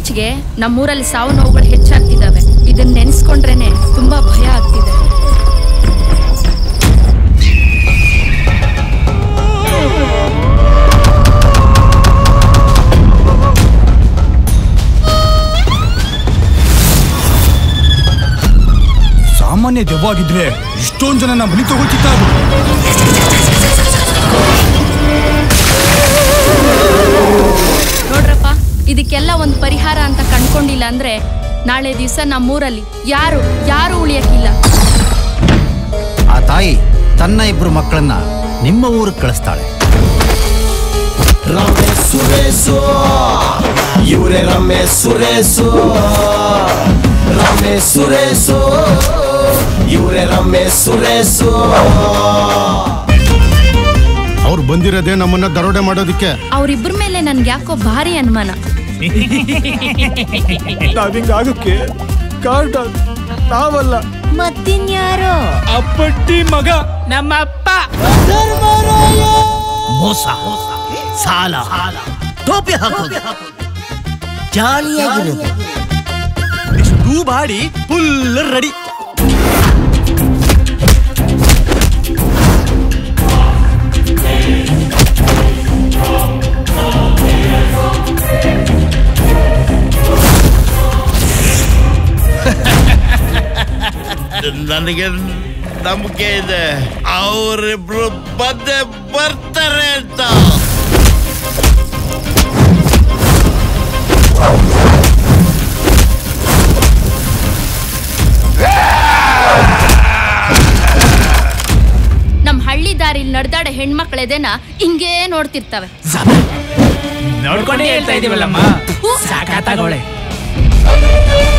ಇತ್ತೀಚೆಗೆ ನಮ್ಮೂರಲ್ಲಿ ಸಾವು ನೋವುಗಳು ಹೆಚ್ಚಾಗ್ತಿದ್ದಾವೆ ಇದನ್ನ ನೆನೆಸ್ಕೊಂಡ್ರೇನೆ ತುಂಬಾ ಭಯ ಆಗ್ತಿದೆ ಸಾಮಾನ್ಯ ದೆವ್ವಾಗಿದ್ರೆ ಇಷ್ಟೊಂದ್ ಜನ ನಮ್ಮ ಮನೆ ತಗೋತಿತ್ತ ನೋಡ್ರಪ್ಪ ಇದಕ್ಕೆಲ್ಲ ಒಂದು ಪರಿಹಾರ ಅಂತ ಕಂಡ್ಕೊಂಡಿಲ್ಲ ಅಂದ್ರೆ ನಾಳೆ ದಿವಸ ನಮ್ಮೂರಲ್ಲಿ ಯಾರು ಯಾರು ಉಳಿಯಕ್ಕಿಲ್ಲ ಆ ತಾಯಿ ತನ್ನ ಇಬ್ರು ಮಕ್ಕಳನ್ನ ನಿಮ್ಮ ಊರಿಗೆ ಕಳಿಸ್ತಾಳೆ ರಮೇಶ್ ಸುರೇಶು ಇವರೇ ರಮೇಶ್ ಸುರೇಶು ರಮೇಶ್ ಸುರೇಶು ಇವರೇ ರಮೇಶ್ ಸುರೇಶು ಅವ್ರು ಬಂದಿರೋದೇ ನಮ್ಮನ್ನ ದರೋಡೆ ಮಾಡೋದಿಕ್ಕೆ ಅವ್ರಿಬ್ರ ಮೇಲೆ ನನ್ಗೆ ಯಾಕೋ ಭಾರಿ ಅನುಮಾನ ನಾವಿಂಗಾಗಕ್ಕೆ ಕಾರಣ ನಾವಲ್ಲ ಮತ್ತಿನ್ಯಾರೋ ಅಪ್ಪಟ್ಟಿ ಮಗ ನಮ್ಮಪ್ಪ ಮೋಸ ಸಾಲ ಟೋಪಿ ಹಾಕೋದು ಜಾಲಿಯಾಗಿರೋದು ಇಷ್ಟು ಬಾಡಿ ಫುಲ್ ರೆಡಿ ನನಗೆ ನಂಬಿಕೆ ಇದೆ ಅವರಿಬ್ರು ಬಂದೆ ಬರ್ತಾರೆ ಅಂತ ನಮ್ ಹಳ್ಳಿ ದಾರಿಲಿ ನಡೆದಾಡ ಹೆಣ್ಮಕ್ಳೆದೇನ ಹಿಂಗೇ ನೋಡ್ತಿರ್ತವೆ ನೋಡ್ಕೊಂಡೇ ಹೇಳ್ತಾ ಇದೀವಲ್ಲಮ್ಮ ಸಾಕಾತಾಗೋಳೆ ಆ